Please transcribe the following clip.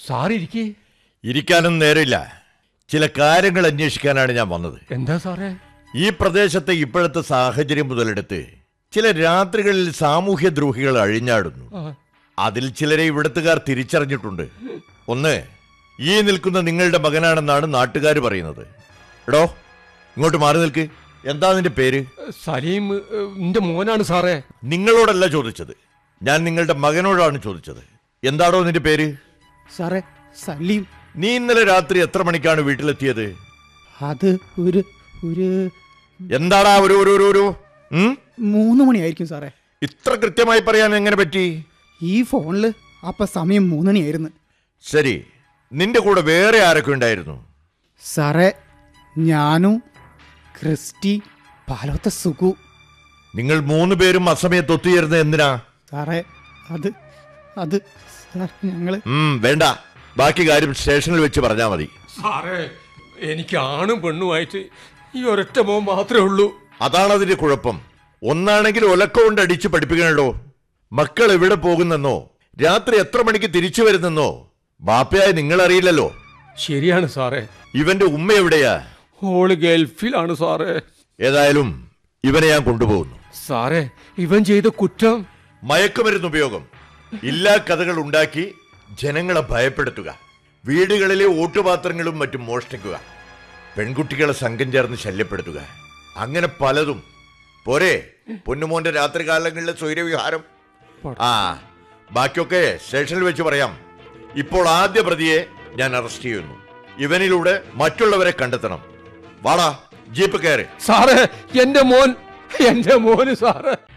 സാറിരിക്കേ ഇരിക്കാനും നേരമില്ല ചില കാര്യങ്ങൾ അന്വേഷിക്കാനാണ് ഞാൻ വന്നത് എന്താ സാറേ ഈ പ്രദേശത്തെ ഇപ്പോഴത്തെ സാഹചര്യം മുതലെടുത്ത് ചില രാത്രികളിൽ സാമൂഹ്യ ദ്രോഹികൾ അഴിഞ്ഞാടുന്നു ആ, അതിൽ ചിലരെ ഇവിടത്തുകാർ തിരിച്ചറിഞ്ഞിട്ടുണ്ട് ഒന്ന് ഈ നിൽക്കുന്ന നിങ്ങളുടെ മകനാണെന്നാണ് നാട്ടുകാർ പറയുന്നത് എടോ ഇങ്ങോട്ട് മാറി നിൽക്ക് എന്താ നിന്റെ പേര് സലീം ഏ, എന്റെ മോനാണ് സാറേ നിങ്ങളോടല്ല ചോദിച്ചത് ഞാൻ നിങ്ങളുടെ മകനോടാണ് ചോദിച്ചത് എന്താടോ നിന്റെ പേര് സാറേ സലീം നീ ഇന്നലെ രാത്രി എത്ര മണിക്കാണ് വീട്ടിലെത്തിയത് അത് ഒരു ഒരു എന്താടാ ഒരു ഒരു ഒരു ഒരു ഉം? മൂന്ന് മണിയായിരിക്കും സാറേ ഇത്ര കൃത്യമായി പറയാൻ എങ്ങനെ പറ്റി ഈ ഫോണിൽ അപ്പൊ സമയം മൂന്ന് മണിയായിരുന്നു ശരി നിന്റെ കൂടെ വേറെ ആരൊക്കെ ഉണ്ടായിരുന്നു സാറേ ഞാനും ക്രിസ്റ്റി പാലോത്ത സുഖു നിങ്ങൾ മൂന്ന് പേരും അസമയത്ത് ഒത്തുചേർന്നത് എന്തിനാ സാറേ അത് അത് സാർ ഞങ്ങള് ഉം, വേണ്ട ബാക്കി കാര്യം സ്റ്റേഷനിൽ വെച്ച് പറഞ്ഞാൽ മതി സാറേ എനിക്ക് ആണും പെണ്ണുമായിട്ട് ഈ ഒരൊറ്റ മോൻ മാത്രമേ ഉള്ളൂ അതാണ് അതിന്റെ കുഴപ്പം ഒന്നാണെങ്കിൽ ഒലക്ക കൊണ്ട് അടിച്ച് പഠിപ്പിക്കണല്ലോ മക്കൾ എവിടെ പോകുന്നെന്നോ രാത്രി എത്ര മണിക്ക് തിരിച്ചു വരുന്നെന്നോ ബാപ്പയായി നിങ്ങൾ അറിയില്ലല്ലോ ശരിയാണ് സാറേ ഇവന്റെ ഉമ്മ എവിടെയാ ഓള് ഗൾഫിലാണ് സാറേ ഏതായാലും ഇവനെ ഞാൻ കൊണ്ടുപോകുന്നു സാറേ ഇവൻ ചെയ്ത കുറ്റം മയക്കുമരുന്ന് ഉപയോഗം ഇല്ലാ കഥകൾ ഉണ്ടാക്കി ജനങ്ങളെ ഭയപ്പെടുത്തുക വീടുകളിലെ ഓട്ടുപാത്രങ്ങളും മറ്റും മോഷ്ടിക്കുക പെൺകുട്ടികളെ സംഘം ചേർന്ന് ശല്യപ്പെടുത്തുക അങ്ങനെ പലതും പോരെ പൊന്നുമോന്റെ രാത്രികാലങ്ങളിലെ സ്വൈരവിഹാരം ആ ബാക്കിയൊക്കെ സ്റ്റേഷനിൽ വെച്ച് പറയാം ഇപ്പോൾ ആദ്യ പ്രതിയെ ഞാൻ അറസ്റ്റ് ചെയ്യുന്നു ഇവനിലൂടെ മറ്റുള്ളവരെ കണ്ടെത്തണം വാടാ ജീപ്പ് കയറി സാറേ എന്റെ മോൻ എന്റെ മോന് സാറേ